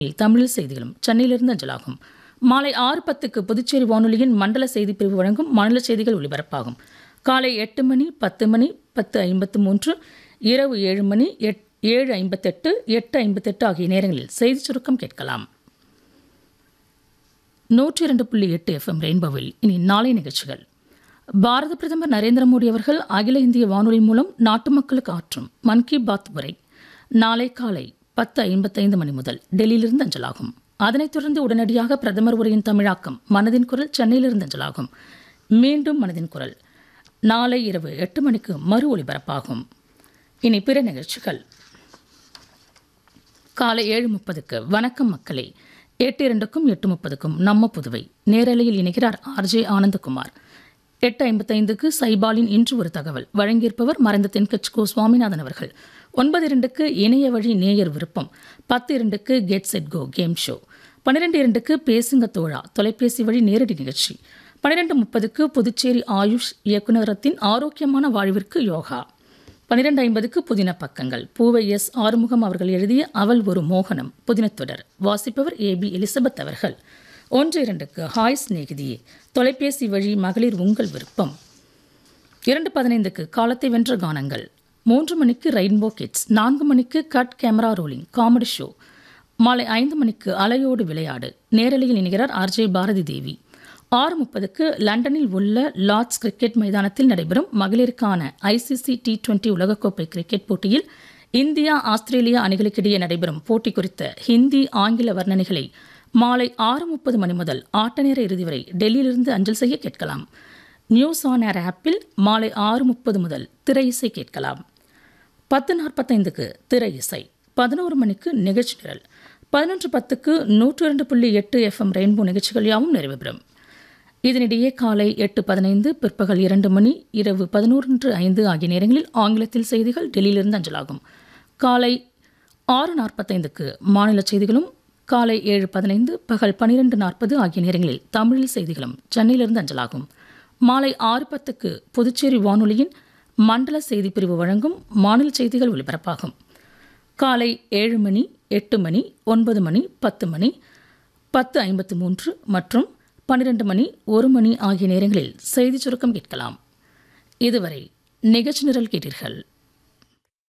தமிழில் செய்திகளும் சென்னையிலிருந்து அஞ்சலாகும் மாலை ஆறு பத்துக்கு புதுச்சேரி வானொலியின் மண்டல செய்தி பிரிவு வழங்கும் மாநில செய்திகள் ஒலிபரப்பாகும் காலை எட்டு மணி பத்து மணி பத்து ஐம்பத்து மூன்று இரவு ஏழு மணி எட் ஏழு ஐம்பத்தெட்டு எட்டு ஐம்பத்தெட்டு ஆகிய நேரங்களில் செய்திச் சுருக்கம் கேட்கலாம் நூற்றி இரண்டு புள்ளி எட்டு எஃப்எம் ரெயின்போவில் இனி நாளை நிகழ்ச்சிகள் பாரத பிரதமர் நரேந்திர மோடி அவர்கள் அகில இந்திய வானொலி மூலம் நாட்டு மக்களுக்கு ஆற்றும் மன் கி பாத் உரை நாளை காலை பத்து ஐம்பத்தைந்து மணி முதல் டெல்லியிலிருந்து அஞ்சலாகும் அதனைத் தொடர்ந்து உடனடியாக பிரதமர் உரையின் தமிழாக்கம் மனதின் குரல் சென்னையிலிருந்து அஞ்சலாகும் மீண்டும் மனதின் குரல் நாளை இரவு எட்டு மணிக்கு மறு ஒலிபரப்பாகும் இனி பிற நிகழ்ச்சிகள் காலை ஏழு முப்பதுக்கு வணக்கம் மக்களே எட்டு இரண்டுக்கும் எட்டு முப்பதுக்கும் நம்ம புதுவை நேரலையில் இணைகிறார் ஆர்ஜே ஆனந்தகுமார் எட்டு ஐம்பத்தைந்துக்கு சைபாலின் இன்று ஒரு தகவல் வழங்கியிருப்பவர் மறைந்த தென்கட்சி கோ சுவாமிநாதன் அவர்கள் ஒன்பது இரண்டுக்கு இணைய வழி நேயர் விருப்பம் பத்து இரண்டுக்கு get set go game show பன்னிரெண்டு இரண்டுக்கு பேசுங்க தோழா தொலைபேசி வழி நேரடி நிகழ்ச்சி பன்னிரெண்டு முப்பதுக்கு புதுச்சேரி ஆயுஷ் இயக்குநரகத்தின் ஆரோக்கியமான வாழ்விற்கு யோகா பன்னிரெண்டு ஐம்பதுக்கு புதின பக்கங்கள் பூவை எஸ் ஆறுமுகம் அவர்கள் எழுதிய அவள் ஒரு மோகனம் புதினத்தொடர் வாசிப்பவர் ஏ பி எலிசபெத் அவர்கள் ஒன்று இரண்டுக்கு ஹாய் சிநேகிதியே தொலைபேசி வழி மகளிர் உங்கள் விருப்பம் இரண்டு பதினைந்துக்கு காலத்தை வென்ற கானங்கள் மூன்று மணிக்கு ரெயின்போ கிட்ஸ் நான்கு மணிக்கு cut camera rolling comedy show மாலை ஐந்து மணிக்கு அலையோடு விளையாடு நேரலையில் இணைகிறார் ஆர்ஜே பாரதி தேவி ஆறு முப்பதுக்கு லண்டனில் உள்ள லார்ட்ஸ் கிரிக்கெட் மைதானத்தில் நடைபெறும் மகளிருக்கான ஐசிசி டி டுவெண்டி உலகக்கோப்பை கிரிக்கெட் போட்டியில் இந்தியா ஆஸ்திரேலியா அணிகளுக்கிடையே நடைபெறும் போட்டி குறித்த ஹிந்தி ஆங்கில வர்ணனைகளை மாலை ஆறு முப்பது மணி முதல் ஆட்ட நேர இறுதி வரை டெல்லியிலிருந்து அஞ்சல் செய்ய கேட்கலாம் நியூஸ் ஆன் ஏர் ஆப்பில் மாலை ஆறு முப்பது முதல் திரை இசை கேட்கலாம் பத்து நாற்பத்தைந்துக்கு திரை இசை பதினோரு மணிக்கு நிகழ்ச்சி நிரல் பதினொன்று பத்துக்கு நூற்று இரண்டு புள்ளி எட்டு எஃப்எம் ரெயின்போ நிகழ்ச்சிகள் யாவும் நிறைவு பெறும் இதனிடையே காலை எட்டு பதினைந்து பிற்பகல் இரண்டு மணி இரவு பதினொன்று ஐந்து ஆகிய நேரங்களில் ஆங்கிலத்தில் செய்திகள் டெல்லியிலிருந்து அஞ்சலாகும் காலை ஆறு நாற்பத்தைந்துக்கு மாநில செய்திகளும் காலை ஏழு பதினைந்து பகல் பனிரெண்டு நாற்பது ஆகிய நேரங்களில் தமிழில் செய்திகளும் சென்னையிலிருந்து அஞ்சலாகும் மாலை ஆறு பத்துக்கு புதுச்சேரி வானொலியின் மண்டல செய்திப் பிரிவு வழங்கும் மாநில செய்திகள் ஒலிபரப்பாகும் காலை ஏழு மணி எட்டு மணி ஒன்பது மணி பத்து மணி பத்து ஐம்பத்து மூன்று மற்றும் பன்னிரண்டு மணி ஒரு மணி ஆகிய நேரங்களில் செய்திச் சுருக்கம் கேட்கலாம் இதுவரை நிகழ்ச்சி நிரல் கேட்டீர்கள்